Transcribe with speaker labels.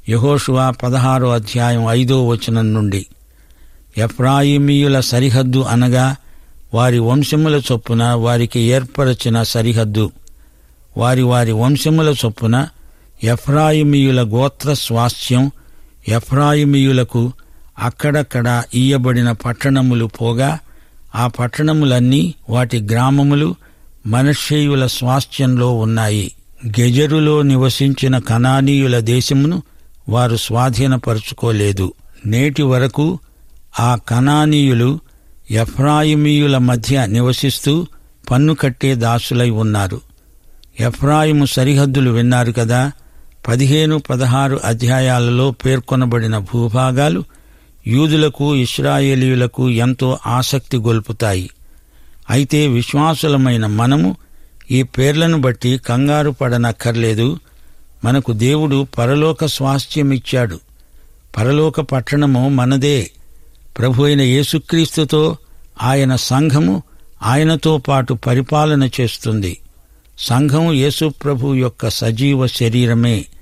Speaker 1: యహోషువ పదహారో అధ్యాయం ఐదో వచనం నుండి ఎఫ్రాయిమీయుల సరిహద్దు అనగా వారి వంశముల చొప్పున వారికి ఏర్పరచిన సరిహద్దు వారి వారి వంశముల చొప్పున ఎఫ్రాయిమీయుల గోత్ర స్వాస్థ్యం ఎఫ్రాయిమీయులకు అక్కడక్కడ ఇయ్యబడిన పట్టణములు పోగా ఆ పట్టణములన్నీ వాటి గ్రామములు మనషేయుల స్వాస్థ్యంలో ఉన్నాయి గెజరులో నివసించిన కనానీయుల దేశమును వారు స్వాధీనపరుచుకోలేదు నేటి వరకు ఆ కనానీయులు ఎఫ్రాయిమీయుల మధ్య నివసిస్తూ పన్ను కట్టే దాసులై ఉన్నారు ఎఫ్రాయిము సరిహద్దులు విన్నారు కదా పదిహేను పదహారు అధ్యాయాలలో పేర్కొనబడిన భూభాగాలు యూదులకు ఇస్రాయేలీయులకు ఎంతో ఆసక్తి గొల్పుతాయి అయితే విశ్వాసులమైన మనము ఈ పేర్లను బట్టి కంగారు పడనక్కర్లేదు మనకు దేవుడు పరలోక స్వాస్థ్యమిచ్చాడు పరలోక పట్టణము మనదే ప్రభు అయిన యేసుక్రీస్తుతో ఆయన సంఘము ఆయనతో పాటు పరిపాలన చేస్తుంది సంఘం యేసు ప్రభు యొక్క సజీవ శరీరమే